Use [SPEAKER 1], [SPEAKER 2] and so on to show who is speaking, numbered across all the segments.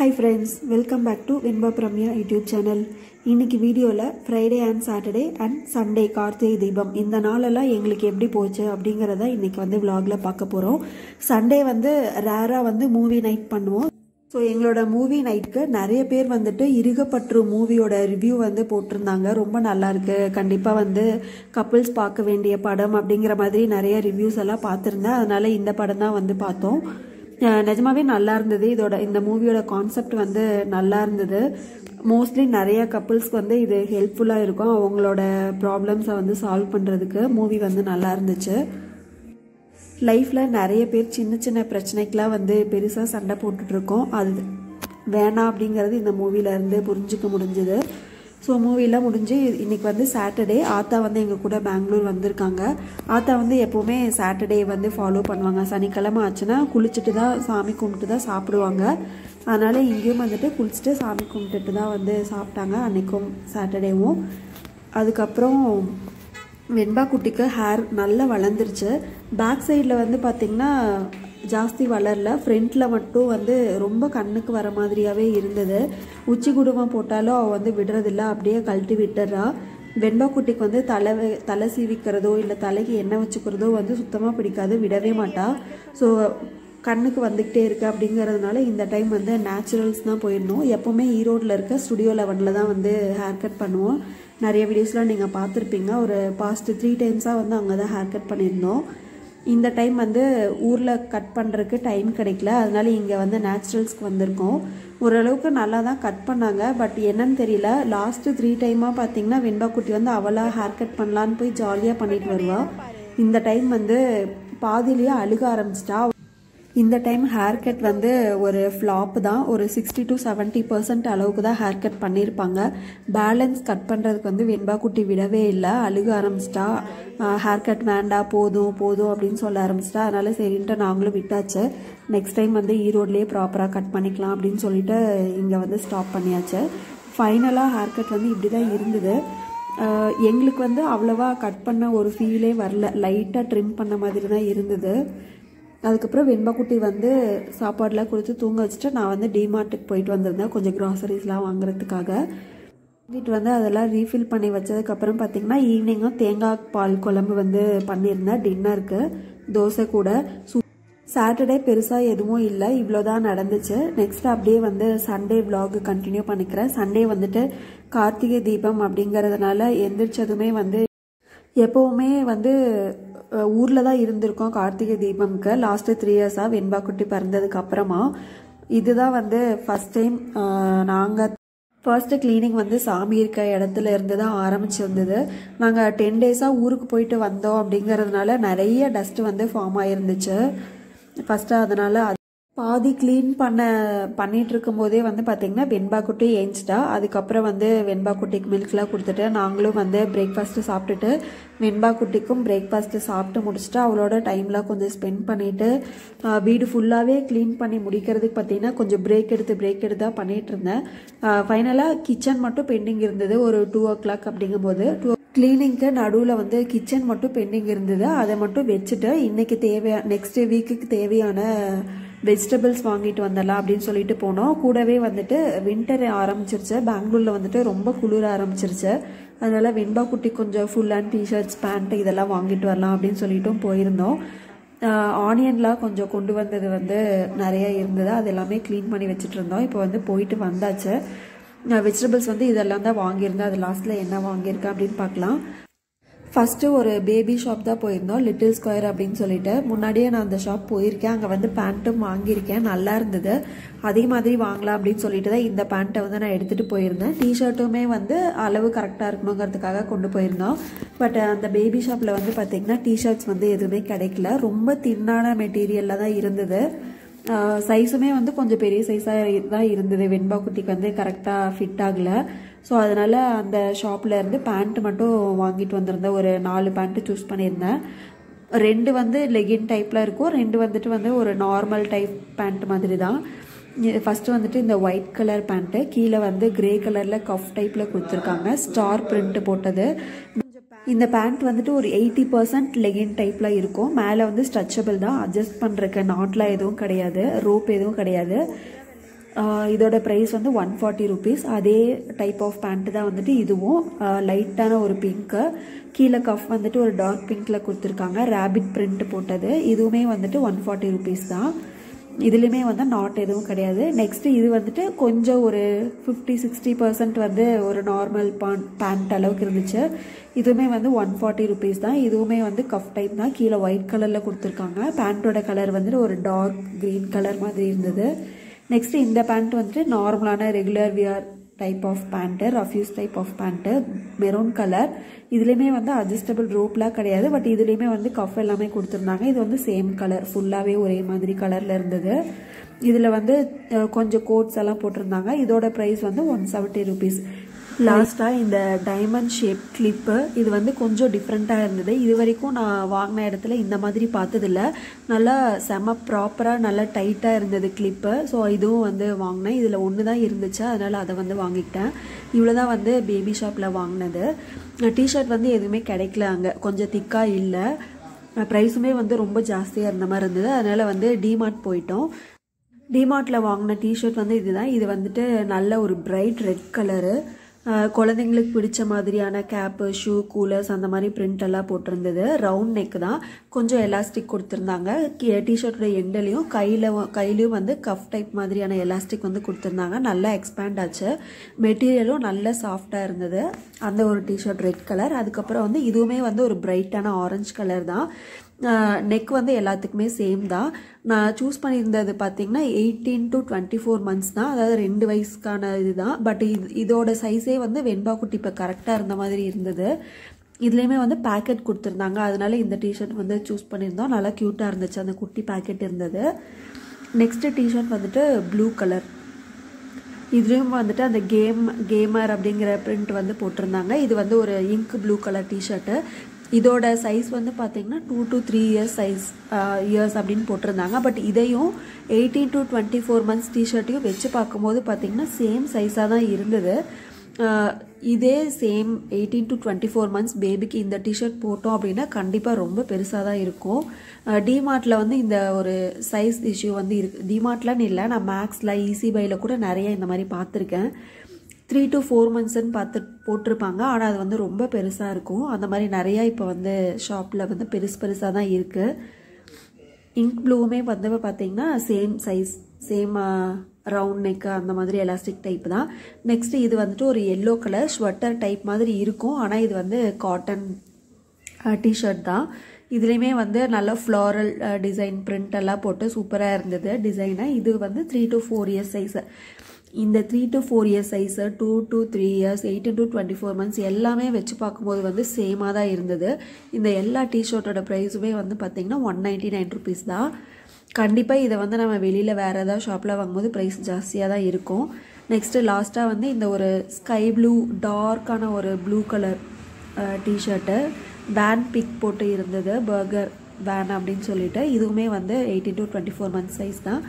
[SPEAKER 1] hi friends welcome back to Venba Pramya YouTube channel இன்னைக்கு வீடியோவில் Friday and Saturday and Sunday Karthigai Deepam இந்த நாளெல்லாம் எங்களுக்கு எப்படி போச்சு அப்படிங்கிறத இன்னைக்கு வந்து vlogல பார்க்க போகிறோம் சண்டே வந்து ரேராக வந்து மூவி நைட் பண்ணுவோம் ஸோ எங்களோட மூவி நைட்க்கு நிறைய பேர் வந்துட்டு இருகப்பற்று மூவியோட ரிவ்யூ வந்து போட்டிருந்தாங்க ரொம்ப நல்லா இருக்கு கண்டிப்பாக வந்து கப்புள்ஸ் பார்க்க வேண்டிய படம் அப்படிங்கிற மாதிரி நிறைய ரிவ்யூஸ் எல்லாம் பார்த்துருந்தேன் அதனால இந்த படம் தான் வந்து பார்த்தோம் அஹ் நிஜமாவே நல்லா இருந்தது இதோட இந்த மூவியோட கான்செப்ட் வந்து நல்லா இருந்தது மோஸ்ட்லி நிறைய கப்புள்ஸ்க்கு வந்து இது ஹெல்ப்ஃபுல்லாக இருக்கும் அவங்களோட ப்ராப்ளம்ஸை வந்து சால்வ் பண்ணுறதுக்கு மூவி வந்து நல்லா இருந்துச்சு லைஃப்பில் நிறைய பேர் சின்ன சின்ன பிரச்சனைக்கெலாம் வந்து பெருசாக சண்டை போட்டுட்ருக்கோம் அது வேணாம் அப்படிங்கிறது இந்த மூவில இருந்து புரிஞ்சுக்க முடிஞ்சுது ஸோ மூவிலாம் முடிஞ்சு இன்னைக்கு வந்து சாட்டர்டே ஆத்தா வந்து எங்கள் கூட பெங்களூர் வந்திருக்காங்க ஆத்தா வந்து எப்போவுமே சாட்டர்டே வந்து ஃபாலோ பண்ணுவாங்க சனிக்கிழமை ஆச்சுன்னா குளிச்சுட்டு தான் சாமி கும்பிட்டு தான் சாப்பிடுவாங்க அதனால் இங்கேயும் வந்துட்டு குளிச்சுட்டு சாமி கும்பிட்டுட்டு தான் வந்து சாப்பிட்டாங்க அன்றைக்கும் சாட்டர்டேவும் அதுக்கப்புறம் வெண்பா குட்டிக்கு ஹேர் நல்லா வளர்ந்துருச்சு பேக் சைடில் வந்து பார்த்திங்கன்னா ஜாஸ்தி வளரல ஃப்ரண்ட்டில் மட்டும் வந்து ரொம்ப கண்ணுக்கு வர மாதிரியாகவே இருந்தது உச்சி குடும்பம் போட்டாலும் அவள் வந்து விடுறதில்ல அப்படியே கழட்டி விட்டுறா வெண்பா குட்டிக்கு வந்து தலை வே- தலை சீவிக்கிறதோ இல்லை தலைக்கு எண்ணெய் வச்சுக்கிறதோ வந்து சுத்தமாக பிடிக்காது விடவே மாட்டா ஸோ கண்ணுக்கு வந்துக்கிட்டே இருக்கு அப்படிங்கிறதுனால இந்த டைம் வந்து நேச்சுரல்ஸ் தான் போயிருந்தோம் எப்போவுமே ஈரோட்டில் இருக்க ஸ்டுடியோ லெவனில் தான் வந்து ஹேர் கட் பண்ணுவோம் நிறைய வீடியோஸ்லாம் நீங்கள் பார்த்துருப்பீங்க ஒரு பாஸ்ட் த்ரீ டைம்ஸாக வந்து அங்கே தான் ஹேர் கட் பண்ணியிருந்தோம் இந்த டைம் வந்து ஊரில் கட் பண்ணுறதுக்கு டைம் கிடைக்கல அதனால இங்கே வந்து நேச்சுரல்ஸ்க்கு வந்திருக்கோம் ஓரளவுக்கு நல்லா தான் கட் பண்ணாங்க பட் என்னன்னு தெரியல லாஸ்ட்டு த்ரீ டைமாக பார்த்தீங்கன்னா வெண்பா குட்டி வந்து அவளாக ஹேர் கட் பண்ணலான்னு போய் ஜாலியாக பண்ணிட்டு வருவா இந்த டைம் வந்து பாதியிலேயே அழுக ஆரம்பிச்சிட்டா இந்த டைம் ஹேர் கட் வந்து ஒரு ஃப்ளாப் தான் ஒரு சிக்ஸ்டி டு செவன்ட்டி பர்சன்ட் அளவுக்கு தான் ஹேர் கட் பண்ணியிருப்பாங்க பேலன்ஸ் கட் பண்ணுறதுக்கு வந்து வெண்பா குட்டி விடவே இல்லை அழுக ஆரம்பிச்சிட்டா ஹேர் கட் வேண்டாம் போதும் போதும் அப்படின்னு சொல்ல ஆரம்பிச்சிட்டா அதனால சரின்ட்டு நாங்களும் விட்டாச்சு நெக்ஸ்ட் டைம் வந்து ஈரோட்லேயே ப்ராப்பராக கட் பண்ணிக்கலாம் அப்படின்னு சொல்லிட்டு இங்கே வந்து ஸ்டாப் பண்ணியாச்சு ஃபைனலாக ஹேர் கட் வந்து இப்படி தான் இருந்தது ஆஹ் எங்களுக்கு வந்து அவ்வளோவா கட் பண்ண ஒரு ஃபீலே வரல லைட்டாக ட்ரிம் பண்ண மாதிரி தான் இருந்தது அதுக்கப்புறம் வெண்பாக்குட்டி வந்து சாப்பாடுலாம் கொடுத்து தூங்க வச்சுட்டு நான் வந்து டிமார்ட்டுக்கு போயிட்டு வந்திருந்தேன் கொஞ்சம் க்ராசரிஸ்லாம் வாங்குறதுக்காக வாங்கிட்டு வந்து அதெல்லாம் ரீஃபில் பண்ணி வச்சதுக்கப்புறம் பார்த்தீங்கன்னா ஈவினிங்கும் தேங்காய் பால் குழம்பு வந்து பண்ணியிருந்தேன் டின்னருக்கு தோசை கூட சூ சாட்டர்டே பெருசாக எதுவும் இல்லை இவ்வளோதான் நடந்துச்சு நெக்ஸ்ட் அப்படியே வந்து சண்டே vlog கண்டினியூ பண்ணிக்கிறேன் சண்டே வந்துட்டு கார்த்திகை தீபம் அப்படிங்கிறதுனால எந்திரிச்சதுமே வந்து எப்போவுமே வந்து ஊரில் தான் இருந்திருக்கோம் கார்த்திகை தீபம்க்கு லாஸ்ட்டு த்ரீ இயர்ஸாக வெண்பாக்குட்டி பிறந்ததுக்கு அப்புறமா இதுதான் வந்து ஃபஸ்ட் டைம் நாங்கள் ஃபர்ஸ்ட் கிளீனிங் வந்து சாமி இருக்க இடத்துல இருந்து தான் ஆரம்பிச்சிருந்தது நாங்கள் டென் டேஸாக ஊருக்கு போயிட்டு வந்தோம் அப்படிங்கிறதுனால நிறைய டஸ்ட் வந்து ஃபார்ம் ஆயிருந்துச்சு ஃபஸ்ட்டு அதனால அது- பாதி க்ளீன் பண்ண பண்ணிட்டு இருக்கும் போதே வந்து பார்த்தீங்கன்னா வெண்பா குட்டி ஏஞ்சிட்டா அதுக்கப்புறம் வந்து வெண்பா குட்டிக்கு மில்க்லாம் கொடுத்துட்டு நாங்களும் வந்து பிரேக்ஃபாஸ்ட்டு சாப்பிட்டுட்டு வெண்பா குட்டிக்கும் பிரேக்ஃபாஸ்ட்டு சாப்பிட்டு முடிச்சுட்டு அவளோட டைம்லாம் கொஞ்சம் ஸ்பெண்ட் பண்ணிட்டு ஆஹ், வீடு ஃபுல்லாகவே க்ளீன் பண்ணி முடிக்கிறதுக்கு பார்த்தீங்கன்னா கொஞ்சம் பிரேக் எடுத்து பிரேக் எடுத்து தான் பண்ணிட்டு இருந்தேன் ஃபைனலாக கிச்சன் மட்டும் பெண்டிங் இருந்தது ஒரு டூ ஓ கிளாக் அப்படிங்கும்போது டூ கிளீனிங்க்கு நடுவில் வந்து கிச்சன் மட்டும் பெண்டிங் இருந்தது அதை மட்டும் வச்சுட்டு இன்னைக்கு தேவையான நெக்ஸ்ட் வீக்குக்கு தேவையான வெஜிடபிள்ஸ் வாங்கிட்டு வந்துடலாம் அப்படின்னு சொல்லிட்டு போனோம் கூடவே வந்துட்டு வின்டர் ஆரம்பிச்சிருச்சு பெங்களூரில் வந்துட்டு ரொம்ப குளிர ஆரம்பிச்சிருச்சு அதனால வெண்பா குட்டி கொஞ்சம் ஃபுல் அண்ட் டிஷர்ட்ஸ் பேண்ட் இதெல்லாம் வாங்கிட்டு வரலாம் அப்படின்னு சொல்லிட்டும் போயிருந்தோம் ஆனியன்லாம் கொஞ்சம் கொண்டு வந்தது வந்து நிறைய இருந்தது அது எல்லாமே க்ளீன் பண்ணி வச்சுட்டு இருந்தோம் இப்போ வந்து போயிட்டு வந்தாச்சு வெஜிடபிள்ஸ் வந்து இதெல்லாம் தான் வாங்கியிருந்தேன் அது லாஸ்ட்டில் என்ன வாங்கியிருக்கேன் அப்படின்னு பார்க்கலாம் ஃபஸ்ட்டு ஒரு பேபி ஷாப் தான் போயிருந்தோம் லிட்டில் ஸ்கொயர் அப்படின்னு சொல்லிட்டு முன்னாடியே நான் அந்த ஷாப் போயிருக்கேன் அங்கே வந்து பேண்ட்டும் வாங்கியிருக்கேன் நல்லா இருந்தது அதே மாதிரி வாங்கலாம் அப்படின்னு சொல்லிட்டு தான் இந்த பேண்ட்டை வந்து நான் எடுத்துகிட்டு போயிருந்தேன் டிஷர்ட்டுமே வந்து அளவு கரெக்டாக இருக்கணுங்கிறதுக்காக கொண்டு போயிருந்தோம் பட் அந்த பேபி ஷாப்பில் வந்து பார்த்திங்கன்னா டிஷர்ட்ஸ் வந்து எதுவுமே கிடைக்கல ரொம்ப தின்னான மெட்டீரியலில் தான் இருந்தது சைஸுமே வந்து கொஞ்சம் பெரிய சைஸாக தான் இருந்தது வெண்பா குட்டிக்கு வந்து கரெக்டாக ஃபிட் ஆகலை ஸோ அதனால் அந்த ஷாப்பில் இருந்து பேண்ட் மட்டும் வாங்கிட்டு வந்திருந்தேன் ஒரு நாலு பேண்ட்டு சூஸ் பண்ணியிருந்தேன் ரெண்டு வந்து லெகின் டைப்பில் இருக்கும் ரெண்டு வந்துட்டு வந்து ஒரு நார்மல் டைப் பேண்ட் மாதிரி தான் ஃபஸ்ட்டு வந்துட்டு இந்த ஒயிட் கலர் பேண்ட்டு கீழே வந்து கிரே கலரில் கஃப் டைப்பில் கொடுத்துருக்காங்க ஸ்டார் பிரிண்ட் போட்டது இந்த பேண்ட் வந்துட்டு ஒரு எயிட்டி பர்சன்ட் லெகின் டைப்பில் இருக்கும் மேலே வந்து ஸ்ட்ரெச்சபிள் தான் அட்ஜஸ்ட் பண்ணுறக்கு நாட்லாம் எதுவும் கிடையாது ரோப் எதுவும் கிடையாது ஆஹ் இதோட ப்ரைஸ் வந்து ஒன் ஃபார்ட்டி ருபீஸ் அதே டைப் ஆஃப் பேண்ட்டு தான் வந்துட்டு இதுவும் லைட்டான ஒரு பிங்க்கு கீழே கஃப் வந்துட்டு ஒரு டார்க் பிங்க்கில் கொடுத்துருக்காங்க ரேபிட் பிரிண்ட் போட்டது இதுவுமே வந்துட்டு ஒன் ஃபார்ட்டி ருபீஸ் தான் இதுலேயுமே வந்து நாட் எதுவும் கிடையாது நெக்ஸ்ட் இது வந்துட்டு கொஞ்சம் ஒரு ஃபிஃப்டி சிக்ஸ்டி பர்சன்ட் வந்து ஒரு நார்மல் பான் பேண்ட் அளவுக்கு இருந்துச்சு இதுவுமே வந்து ஒன் ஃபார்ட்டி ருபீஸ் தான் இதுவுமே வந்து கஃப் டைப் தான் கீழே ஒயிட் கலரில் கொடுத்துருக்காங்க பேண்ட்டோட கலர் வந்துட்டு ஒரு டார்க் க்ரீன் கலர் மாதிரி இருந்தது நெக்ஸ்ட் இந்த பேண்ட் வந்துட்டு நார்மலான regular wear type of pant rough use type of pant maroon colour இதுலேயுமே வந்து அட்ஜஸ்டபிள் ரோப்லாம் கிடையாது பட் இதுலேயுமே வந்து கஃப் எல்லாமே கொடுத்துருந்தாங்க இது வந்து சேம் கலர் ஃபுல்லாகவே ஒரே மாதிரி கலரில் இருந்தது இதில் வந்து அஹ், கொஞ்சம் கோட்ஸ் எல்லாம் போட்டிருந்தாங்க இதோட ப்ரைஸ் வந்து ஒன் செவன்ட்டி ருபீஸ் லாஸ்ட்டாக இந்த டைமண்ட் ஷேப் கிளிப்பு இது வந்து கொஞ்சம் டிஃப்ரெண்ட்டாக இருந்தது இது வரைக்கும் நான் வாங்கின இடத்துல இந்த மாதிரி பார்த்ததில்ல நல்லா செம ப்ராப்பராக நல்லா டைட்டாக இருந்தது கிளிப்பு ஸோ இதுவும் வந்து வாங்கினேன் இதில் ஒன்று தான் இருந்துச்சு அதனால் அதை வந்து வாங்கிக்கிட்டேன் இவ்வளோ தான் வந்து பேபி ஷாப்பில் வாங்கினது டிஷர்ட் வந்து எதுவுமே கிடைக்கல அங்கே கொஞ்சம் திக்காக இல்லை ப்ரைஸுமே வந்து ரொம்ப ஜாஸ்தியாக இருந்த மாதிரி இருந்தது அதனால் வந்து டிமார்ட் போயிட்டோம் டிமார்ட்டில் வாங்கின டிஷர்ட் வந்து இதுதான் இது வந்துட்டு நல்ல ஒரு பிரைட் ரெட் கலரு குழந்தைங்களுக்கு பிடிச்ச மாதிரியான கேப்பு ஷூ கூலர்ஸ் அந்த மாதிரி பிரிண்ட் எல்லாம் போட்டிருந்தது ரவுண்ட் நெக் தான் கொஞ்சம் எலாஸ்டிக் கொடுத்துருந்தாங்க டிஷர்ட்டோட எண்ட்லையும் கையில் கையிலையும் வந்து கஃப் டைப் மாதிரியான எலாஸ்டிக் வந்து கொடுத்துருந்தாங்க நல்லா எக்ஸ்பேண்ட் ஆச்சு மெட்டீரியலும் நல்ல சாஃப்டாக இருந்தது அந்த ஒரு டிஷர்ட் ரெட் கலர் அதுக்கப்புறம் வந்து இதுவுமே வந்து ஒரு பிரைட்டான ஆரஞ்சு கலர் தான் நெக் வந்து எல்லாத்துக்குமே சேம் தான் நான் சூஸ் பண்ணியிருந்தது பார்த்தீங்கன்னா eighteen to twenty four months தான் அதாவது ரெண்டு வயசுக்கான இதுதான் பட் இது இதோட சைஸே வந்து வெண்பா குட்டி இப்போ கரெக்டாக இருந்த மாதிரி இருந்தது இதுலேயுமே வந்து பேக்கெட் கொடுத்துருந்தாங்க அதனால இந்த டிஷர்ட் வந்து சூஸ் பண்ணியிருந்தோம் நல்லா க்யூட்டாக இருந்துச்சு அந்த குட்டி பேக்கெட் இருந்தது நெக்ஸ்ட்டு டிஷர்ட் வந்துட்டு ப்ளூ கலர் இதுலேயும் வந்துட்டு அந்த கேம் கேமர் அப்படிங்கிற பிரிண்ட் வந்து போட்டிருந்தாங்க இது வந்து ஒரு இங்க் ப்ளூ கலர் டிஷர்ட்டு இதோட சைஸ் வந்து பார்த்தீங்கன்னா two to three years size years அப்படின்னு போட்டிருந்தாங்க பட் இதையும் eighteen to twenty four months டிஷர்ட்டையும் வச்சு பார்க்கும்போது பார்த்தீங்கன்னா சேம் சைஸாக தான் இருந்தது ஆஹ் இதே same eighteen to twenty four months பேபிக்கு இந்த டிஷர்ட் போட்டோம் அப்படின்னா கண்டிப்பாக ரொம்ப பெருசாக தான் இருக்கும் டிமார்ட்டில் வந்து இந்த ஒரு சைஸ் இஷ்யூ வந்து இருக்கு டிமார்ட்லன்னு இல்லை நான் மேக்ஸில் ஈஸி பையில் கூட நிறைய இந்த மாதிரி பார்த்துருக்கேன் த்ரீ டு ஃபோர் மந்த்ஸ்ன்னு பார்த்து போட்டிருப்பாங்க ஆனால் அது வந்து ரொம்ப பெருசாக இருக்கும் அந்த மாதிரி நிறையா இப்போ வந்து ஷாப்பில் வந்து பெருசு பெருசாக தான் இருக்குது இங்க் ப்ளூவுமே வந்து பார்த்தீங்கன்னா same size same round neck அந்த மாதிரி எலாஸ்டிக் டைப் தான் நெக்ஸ்ட் இது வந்துட்டு ஒரு எல்லோ கலர் ஸ்வெட்டர் டைப் மாதிரி இருக்கும் ஆனால் இது வந்து காட்டன் டிஷர்ட் தான் இதுலேயுமே வந்து நல்ல ஃப்ளாரல் டிசைன் பிரிண்ட் எல்லாம் போட்டு சூப்பராக இருந்தது டிசைனை இது வந்து three to four years size இந்த three to four years size two to three years eighteen to twenty four months எல்லாமே வச்சு பார்க்கும்போது வந்து சேமாக தான் இருந்தது இந்த எல்லா டிஷர்ட்டோட ப்ரைஸுமே வந்து பார்த்திங்கன்னா ஒன் நைன்ட்டி நைன் ருபீஸ் தான் கண்டிப்பாக இதை வந்து நம்ம வெளியில் வேறு ஏதாவது ஷாப்பில் வாங்கும்போது ப்ரைஸ் ஜாஸ்தியாக தான் இருக்கும் நெக்ஸ்ட்டு லாஸ்ட்டாக வந்து இந்த ஒரு ஸ்கை ப்ளூ டார்க்கான ஒரு blue colour t shirt van pic போட்டு இருந்தது பர்கர் வேன் அப்படின்னு சொல்லிட்டு இதுவுமே வந்து எயிட்டீன் டு டுவெண்ட்டி ஃபோர் மந்த்ஸ் சைஸ் தான்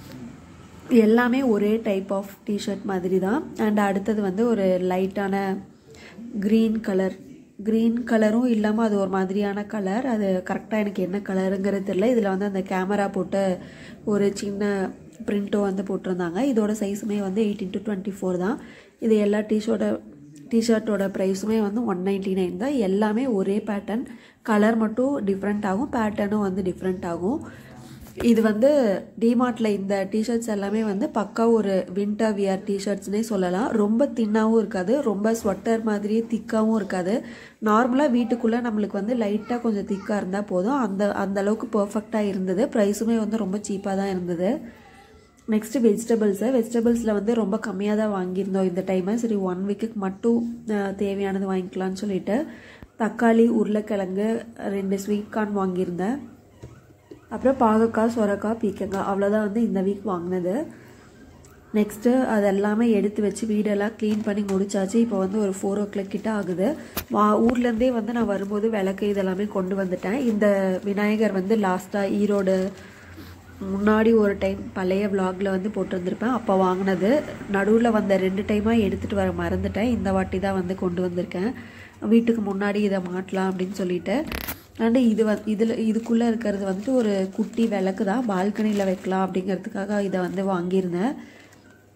[SPEAKER 1] எல்லாமே ஒரே டைப் ஆஃப் டிஷர்ட் மாதிரி தான் அண்ட் அடுத்தது வந்து ஒரு லைட்டான க்ரீன் கலர் க்ரீன் கலரும் இல்லாமல் அது ஒரு மாதிரியான கலர் அது கரெக்டாக எனக்கு என்ன கலருங்கிறது தெரியல இதில் வந்து அந்த கேமரா போட்டு ஒரு சின்ன பிரிண்ட்டும் வந்து போட்டிருந்தாங்க இதோட சைஸுமே வந்து எயிட்டீன் டு டுவெண்ட்டி ஃபோர் தான் இது எல்லா டிஷர்ட்டோட டிஷர்ட்டோட ப்ரைஸுமே வந்து ஒன் நைன்ட்டி நைன் தான் எல்லாமே ஒரே பேட்டர்ன் கலர் மட்டும் டிஃப்ரெண்ட் ஆகும் பேட்டர்னும் வந்து டிஃப்ரெண்ட் ஆகும் இது வந்து டிமார்ட்டில் இந்த டிஷர்ட்ஸ் எல்லாமே வந்து பக்கா ஒரு வின்டர் வியர் டிஷர்ட்ஸ்னே சொல்லலாம் ரொம்ப தின்னாகவும் இருக்காது ரொம்ப ஸ்வெட்டர் மாதிரி திக்காகவும் இருக்காது நார்மலாக வீட்டுக்குள்ளே நம்மளுக்கு வந்து லைட்டாக கொஞ்சம் திக்காக இருந்தால் போதும் அந்த அந்த அளவுக்கு பர்ஃபெக்டாக இருந்தது ப்ரைஸுமே வந்து ரொம்ப சீப்பாக தான் இருந்தது நெக்ஸ்ட்டு வெஜிடபிள்ஸு வெஜிடபிள்ஸில் வந்து ரொம்ப கம்மியாக தான் வாங்கியிருந்தோம் இந்த டைமு சரி ஒன் வீக்குக்கு மட்டும் அஹ், தேவையானது வாங்கிக்கலாம்னு சொல்லிட்டு தக்காளி உருளைக்கிழங்கு ரெண்டு ஸ்வீட் கார்ன் வாங்கியிருந்தேன் அப்புறம் பாகக்காய் சொரக்காய் பீக்கங்காய் அவ்வளோதான் வந்து இந்த வீக் வாங்கினது நெக்ஸ்ட்டு அது எல்லாமே எடுத்து வச்சு வீடெல்லாம் க்ளீன் பண்ணி முடிச்சாச்சு இப்போ வந்து ஒரு ஃபோர் ஓ கிளாக் கிட்ட ஆகுது வா ஊர்லேருந்தே வந்து நான் வரும்போது விளக்கு இதெல்லாமே கொண்டு வந்துட்டேன் இந்த விநாயகர் வந்து லாஸ்ட்டாக ஈரோடு முன்னாடி ஒரு டைம் பழைய vlogல வந்து போட்டிருந்திருப்பேன் அப்போ வாங்கினது நடுவில் வந்த ரெண்டு டைமாக எடுத்துகிட்டு வர மறந்துட்டேன் இந்த வாட்டி தான் வந்து கொண்டு வந்திருக்கேன் வீட்டுக்கு முன்னாடி இதை மாட்டலாம் அப்படின்னு சொல்லிட்டு அண்டு இது வ இதில் இதுக்குள்ளே இருக்கிறது வந்துட்டு ஒரு குட்டி விளக்கு தான் பால்கனியில் வைக்கலாம் அப்படிங்கிறதுக்காக இதை வந்து வாங்கியிருந்தேன்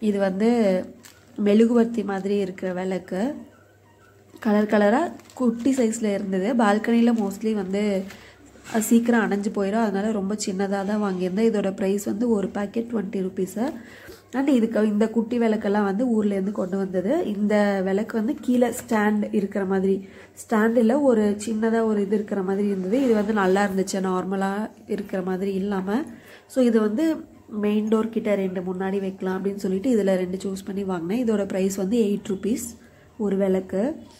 [SPEAKER 1] இது வந்து மெழுகுவர்த்தி மாதிரி இருக்கிற விளக்கு கலர் கலராக குட்டி சைஸில் இருந்தது பால்கனியில் மோஸ்ட்லி வந்து அது சீக்கிரம் அணைஞ்சு போயிடும் அதனால ரொம்ப சின்னதாக தான் வாங்கியிருந்தேன் இதோட ப்ரைஸ் வந்து ஒரு பேக்கெட் டுவெண்ட்டி ருபீஸு அண்ட் இதுக்கு இந்த குட்டி விளக்கெல்லாம் வந்து ஊர்லேருந்து கொண்டு வந்தது இந்த விளக்கு வந்து கீழே ஸ்டாண்ட் இருக்கிற மாதிரி ஸ்டாண்டில் ஒரு சின்னதாக ஒரு இது இருக்கிற மாதிரி இருந்தது இது வந்து நல்லா இருந்துச்சு நார்மலாக இருக்கிற மாதிரி இல்லாமல் ஸோ இது வந்து மெயின் டோர் கிட்ட ரெண்டு முன்னாடி வைக்கலாம் அப்படின்னு சொல்லிட்டு இதில் ரெண்டு சூஸ் பண்ணி வாங்கினேன் இதோட ப்ரைஸ் வந்து எயிட் ருபீஸ் ஒரு விளக்கு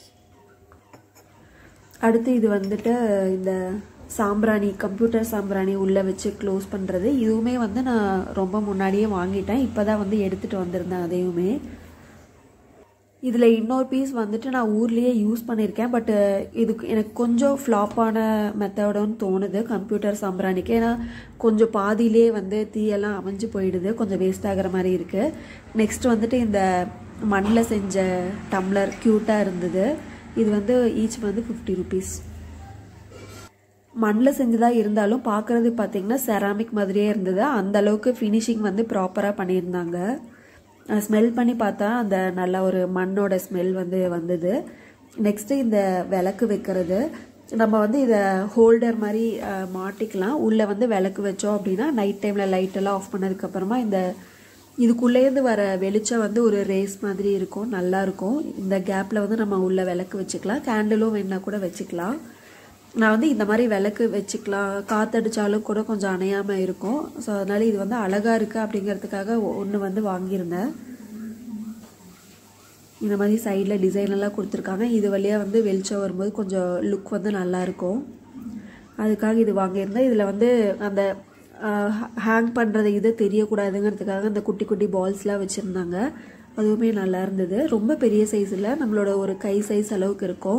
[SPEAKER 1] அடுத்து இது வந்துட்டு இந்த சாம்பிராணி கம்ப்யூட்டர் சாம்பிராணி உள்ளே வச்சு க்ளோஸ் பண்ணுறது இதுவுமே வந்து நான் ரொம்ப முன்னாடியே வாங்கிட்டேன் இப்போ தான் வந்து எடுத்துகிட்டு வந்திருந்தேன் அதையுமே இதில் இன்னொரு பீஸ் வந்துட்டு நான் ஊர்லேயே யூஸ் பண்ணியிருக்கேன் பட் இதுக்கு எனக்கு கொஞ்சம் ஃப்ளாப்பான மெத்தடோன்னு தோணுது கம்ப்யூட்டர் சாம்பிராணிக்கு ஏன்னா கொஞ்சம் பாதியிலே வந்து தீயெல்லாம் அமைஞ்சு போயிடுது கொஞ்சம் வேஸ்ட் ஆகிற மாதிரி இருக்குது நெக்ஸ்ட் வந்துட்டு இந்த மண்ணில் செஞ்ச டம்ளர் க்யூட்டாக இருந்தது இது வந்து ஈச் வந்து ஃபிஃப்டி ருபீஸ் மண்ணில் செஞ்சதாக இருந்தாலும் பார்க்குறது பார்த்தீங்கன்னா செராமிக் மாதிரியே இருந்தது அந்த அளவுக்கு ஃபினிஷிங் வந்து ப்ராப்பராக பண்ணியிருந்தாங்க ஸ்மெல் பண்ணி பார்த்தா அந்த நல்ல ஒரு மண்ணோட ஸ்மெல் வந்து வந்தது நெக்ஸ்ட்டு இந்த விளக்கு வைக்கிறது நம்ம வந்து இதை ஹோல்டர் மாதிரி மாட்டிக்கலாம் உள்ளே வந்து விளக்கு வச்சோம் அப்படின்னா நைட் டைமில் லைட்டெல்லாம் ஆஃப் பண்ணதுக்கப்புறமா இந்த இதுக்குள்ளேருந்து வர வெளிச்சம் வந்து ஒரு ரேஸ் மாதிரி இருக்கும் நல்லா இருக்கும் இந்த கேப்பில் வந்து நம்ம உள்ள விளக்கு வச்சுக்கலாம் கேண்டிலும் வேணா கூட வச்சுக்கலாம் நான் வந்து இந்த மாதிரி விளக்கு வச்சுக்கலாம் காற்றடிச்சாலும் கூட கொஞ்சம் அணையாமல் இருக்கும் ஸோ அதனால இது வந்து அழகாக இருக்குது அப்படிங்கிறதுக்காக ஒன்று வந்து வாங்கியிருந்தேன் இந்த மாதிரி சைடில் டிசைன் எல்லாம் கொடுத்துருக்காங்க இது வழியாக வந்து வெளிச்சம் வரும்போது கொஞ்சம் லுக் வந்து நல்லாயிருக்கும் அதுக்காக இது வாங்கியிருந்தேன் இதில் வந்து அந்த ஹேங் பண்ணுறது இது தெரியக்கூடாதுங்கிறதுக்காக அந்த குட்டி குட்டி பால்ஸ்லாம் வச்சுருந்தாங்க அதுவுமே நல்லா இருந்தது ரொம்ப பெரிய சைஸ் இல்லை நம்மளோட ஒரு கை சைஸ் அளவுக்கு இருக்கும்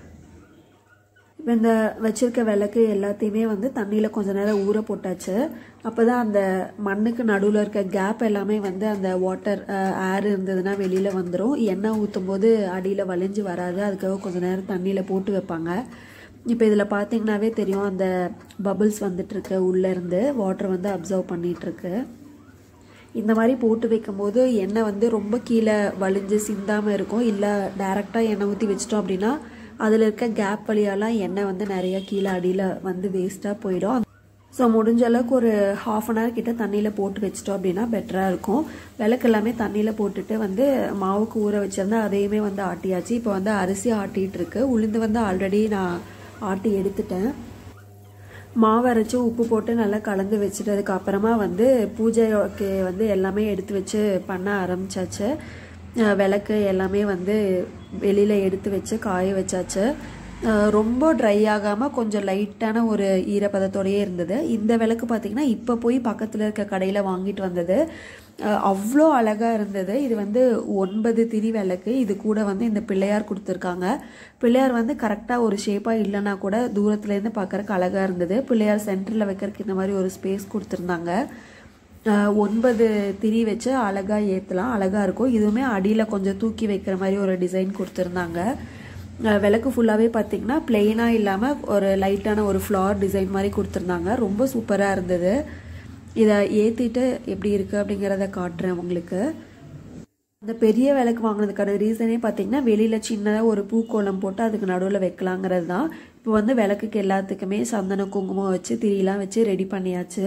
[SPEAKER 1] இப்போ இந்த வச்சிருக்க விளக்கு எல்லாத்தையுமே வந்து தண்ணியில் கொஞ்ச நேரம் ஊற போட்டாச்சு அப்போ தான் அந்த மண்ணுக்கு நடுவில் இருக்க கேப் எல்லாமே வந்து அந்த வாட்டர் ஏர் இருந்ததுன்னா வெளியில் வந்துடும் எண்ணெய் ஊற்றும் போது அடியில் வளைஞ்சு வராது அதுக்காக கொஞ்ச நேரம் தண்ணியில் போட்டு வைப்பாங்க இப்போ இதில் பார்த்தீங்கன்னாவே தெரியும் அந்த பபிள்ஸ் வந்துட்டுருக்கு உள்ளேருந்து வாட்டர் வந்து அப்சர்வ் பண்ணிகிட்ருக்கு இந்த மாதிரி போட்டு வைக்கும்போது எண்ணெய் வந்து ரொம்ப கீழே வலிஞ்சு சிந்தாமல் இருக்கும் இல்லை டேரெக்டாக எண்ணெய் ஊற்றி வச்சிட்டோம் அப்படின்னா அதில் இருக்க கேப் வழியாலாம் எண்ணெய் வந்து நிறைய கீழே அடியில் வந்து வேஸ்ட்டாக போயிடும் ஸோ முடிஞ்ச அளவுக்கு ஒரு ஹாஃப் அன் ஹவர் கிட்ட தண்ணியில் போட்டு வச்சிட்டோம் அப்படின்னா பெட்டராக இருக்கும் விளக்கு எல்லாமே தண்ணியில் போட்டுட்டு வந்து மாவுக்கு ஊற வச்சிருந்தா அதையுமே வந்து ஆட்டியாச்சு இப்போ வந்து அரிசி ஆட்டிகிட்டு இருக்கு உளுந்து வந்து ஆல்ரெடி நான் ஆட்டி எடுத்துட்டேன் மாவு அரைச்சி உப்பு போட்டு நல்லா கலந்து வச்சுட்டதுக்கு அப்புறமா வந்து பூஜைக்கு வந்து எல்லாமே எடுத்து வச்சு பண்ண ஆரம்பிச்சாச்சு விளக்கு எல்லாமே வந்து வெளியில் எடுத்து வச்சு காய வச்சாச்சு ரொம்ப ட்ரை ஆகாமல் கொஞ்சம் லைட்டான ஒரு ஈரப்பதத்தோடையே இருந்தது இந்த விளக்கு பார்த்திங்கன்னா இப்போ போய் பக்கத்தில் இருக்க கடையில் வாங்கிட்டு வந்தது அவ்வளோ அழகாக இருந்தது இது வந்து ஒன்பது திரி விளக்கு இது கூட வந்து இந்த பிள்ளையார் கொடுத்துருக்காங்க பிள்ளையார் வந்து கரெக்டாக ஒரு ஷேப்பாக இல்லைன்னா கூட தூரத்துலேருந்து பார்க்குறக்கு அழகாக இருந்தது பிள்ளையார் சென்டரில் வைக்கிறதுக்கு இந்த மாதிரி ஒரு ஸ்பேஸ் கொடுத்துருந்தாங்க ஒன்பது திரி வச்சு அழகாக ஏற்றலாம் அழகாக இருக்கும் இதுவுமே அடியில் கொஞ்சம் தூக்கி வைக்கிற மாதிரி ஒரு டிசைன் கொடுத்துருந்தாங்க விளக்கு ஃபுல்லாகவே பார்த்தீங்கன்னா பிளெயினாக இல்லாமல் ஒரு லைட்டான ஒரு ஃப்ளார் டிசைன் மாதிரி கொடுத்துருந்தாங்க ரொம்ப சூப்பராக இருந்தது இதை ஏற்றிட்டு எப்படி இருக்குது அப்படிங்கிறத காட்டுறேன் உங்களுக்கு அந்த பெரிய விளக்கு வாங்கினதுக்கான ரீசனே பார்த்தீங்கன்னா வெளியில் சின்னதாக ஒரு பூக்கோளம் போட்டு அதுக்கு நடுவில் வைக்கலாங்கிறது தான் இப்போ வந்து விளக்குக்கு எல்லாத்துக்குமே சந்தன குங்குமம் வச்சு திரியெலாம் வச்சு ரெடி பண்ணியாச்சு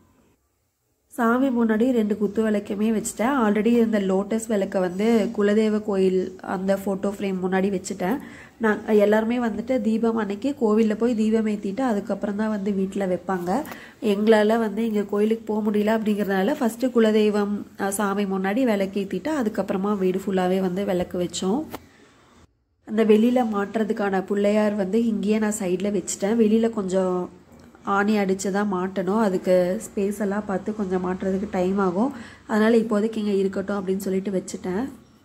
[SPEAKER 1] சாமி முன்னாடி ரெண்டு குத்து விளக்குமே வச்சுட்டேன் ஆல்ரெடி இந்த லோட்டஸ் விளக்கை வந்து குலதெய்வ கோயில் அந்த ஃபோட்டோ ஃப்ரேம் முன்னாடி வச்சுட்டேன் நான் எல்லாருமே வந்துட்டு தீபம் அன்னைக்கு கோவிலில் போய் தீபம் ஏற்றிட்டு அதுக்கப்புறம் தான் வந்து வீட்டில் வைப்பாங்க எங்களால் வந்து இங்கே கோயிலுக்கு போக முடியல அப்படிங்கிறதுனால ஃபஸ்ட்டு குலதெய்வம் சாமி முன்னாடி விளக்கு ஏற்றிட்டு அதுக்கப்புறமா வீடு ஃபுல்லாகவே வந்து விளக்கு வச்சோம் அந்த வெளியில் மாட்டுறதுக்கான பிள்ளையார் வந்து இங்கேயே நான் சைடில் வச்சுட்டேன் வெளியில் கொஞ்சம் ஆணி அடித்து தான் மாட்டணும் அதுக்கு ஸ்பேஸ் எல்லாம் பார்த்து கொஞ்சம் மாட்டுறதுக்கு டைம் ஆகும் அதனால் இப்போதைக்கு இங்கே இருக்கட்டும் அப்படின்னு சொல்லிட்டு வச்சுட்டேன்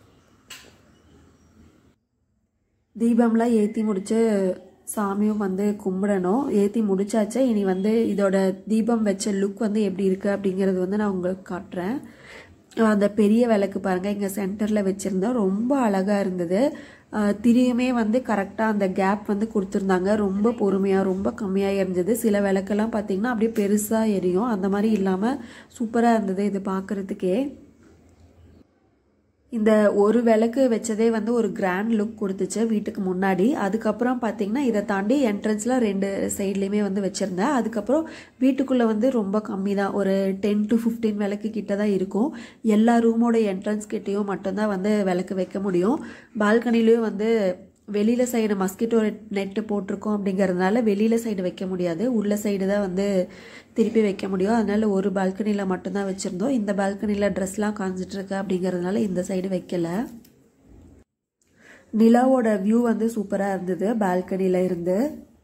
[SPEAKER 1] தீபம்லாம் ஏற்றி முடித்து சாமியும் வந்து கும்பிடணும் ஏற்றி முடிச்சாச்சு இனி வந்து இதோட தீபம் வச்ச லுக் வந்து எப்படி இருக்குது அப்படிங்கிறது வந்து நான் உங்களுக்கு காட்டுறேன் அந்த பெரிய விளக்கு பாருங்கள் இங்கே சென்டரில் வச்சுருந்தோம் ரொம்ப அழகாக இருந்தது திரியுமே வந்து கரெக்டாக அந்த கேப் வந்து கொடுத்துருந்தாங்க ரொம்ப பொறுமையாக ரொம்ப கம்மியாக இருந்தது சில விளக்கெல்லாம் பார்த்திங்கன்னா அப்படியே பெருசாக எரியும் அந்த மாதிரி இல்லாமல் சூப்பராக இருந்தது இது பார்க்குறதுக்கே இந்த ஒரு விளக்கு வச்சதே வந்து ஒரு கிராண்ட் லுக் கொடுத்துச்சு வீட்டுக்கு முன்னாடி அதுக்கப்புறம் பார்த்தீங்கன்னா இதை தாண்டி என்ட்ரன்ஸில் ரெண்டு சைட்லேயுமே வந்து வச்சுருந்தேன் அதுக்கப்புறம் வீட்டுக்குள்ளே வந்து ரொம்ப கம்மி தான் ஒரு டென் டு ஃபிஃப்டீன் விளக்கு கிட்ட தான் இருக்கும் எல்லா ரூமோட என்ட்ரன்ஸ் கிட்டேயும் மட்டும்தான் வந்து விளக்கு வைக்க முடியும் பால்கனிலையும் வந்து வெளியில் சைடு மஸ்கிட்டோ நெட்டு போட்டிருக்கோம் அப்படிங்கிறதுனால வெளியில் சைடு வைக்க முடியாது உள்ள சைடு தான் வந்து திருப்பி வைக்க முடியும் அதனால ஒரு பால்கனியில் மட்டும்தான் வச்சுருந்தோம் இந்த பால்கனியில் ட்ரெஸ்லாம் காஞ்சிட்டு இருக்கு அப்படிங்கிறதுனால இந்த சைடு வைக்கல நிலாவோட வியூ வந்து சூப்பராக இருந்தது பால்கனியில் இருந்து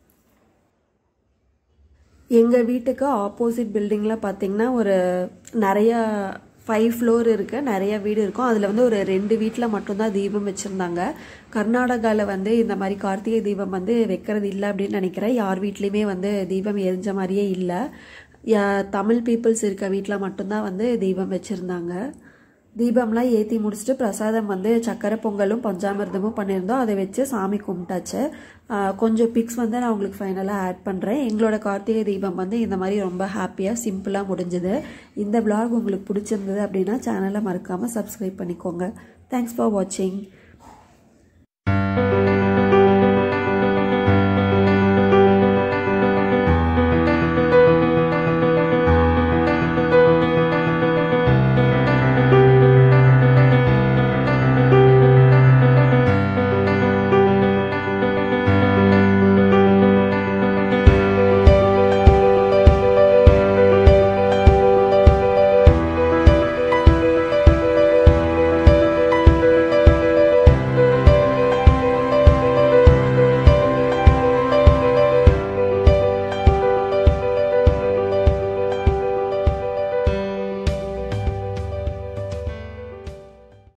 [SPEAKER 1] எங்கள் வீட்டுக்கு ஆப்போசிட் பில்டிங்கில் பார்த்தீங்கன்னா ஒரு நிறையா ஃபைவ் ஃப்ளோர் இருக்குது நிறைய வீடு இருக்கும் அதில் வந்து ஒரு ரெண்டு வீட்டில் மட்டும்தான் தீபம் வச்சுருந்தாங்க கர்நாடகாவில் வந்து இந்த மாதிரி கார்த்திகை தீபம் வந்து வைக்கிறது இல்லை அப்படின்னு நினைக்கிறேன் யார் வீட்லேயுமே வந்து தீபம் எரிஞ்ச மாதிரியே இல்லை தமிழ் பீப்புள்ஸ் இருக்க வீட்டில் மட்டும்தான் வந்து தீபம் வச்சுருந்தாங்க தீபம்லாம் ஏற்றி முடிச்சுட்டு பிரசாதம் வந்து சக்கரை பொங்கலும் பஞ்சாமிர்தமும் பண்ணியிருந்தோம் அதை வச்சு சாமி கும்பிட்டாச்சு கொஞ்சம் பிக்ஸ் வந்து நான் உங்களுக்கு ஃபைனலாக ஆட் பண்ணுறேன் எங்களோட கார்த்திகை தீபம் வந்து இந்த மாதிரி ரொம்ப ஹாப்பியாக சிம்பிளாக முடிஞ்சுது இந்த விளாக் உங்களுக்கு பிடிச்சிருந்தது அப்படின்னா சேனலை மறக்காமல் சப்ஸ்கிரைப் பண்ணிக்கோங்க தேங்க்ஸ் ஃபார் வாட்சிங்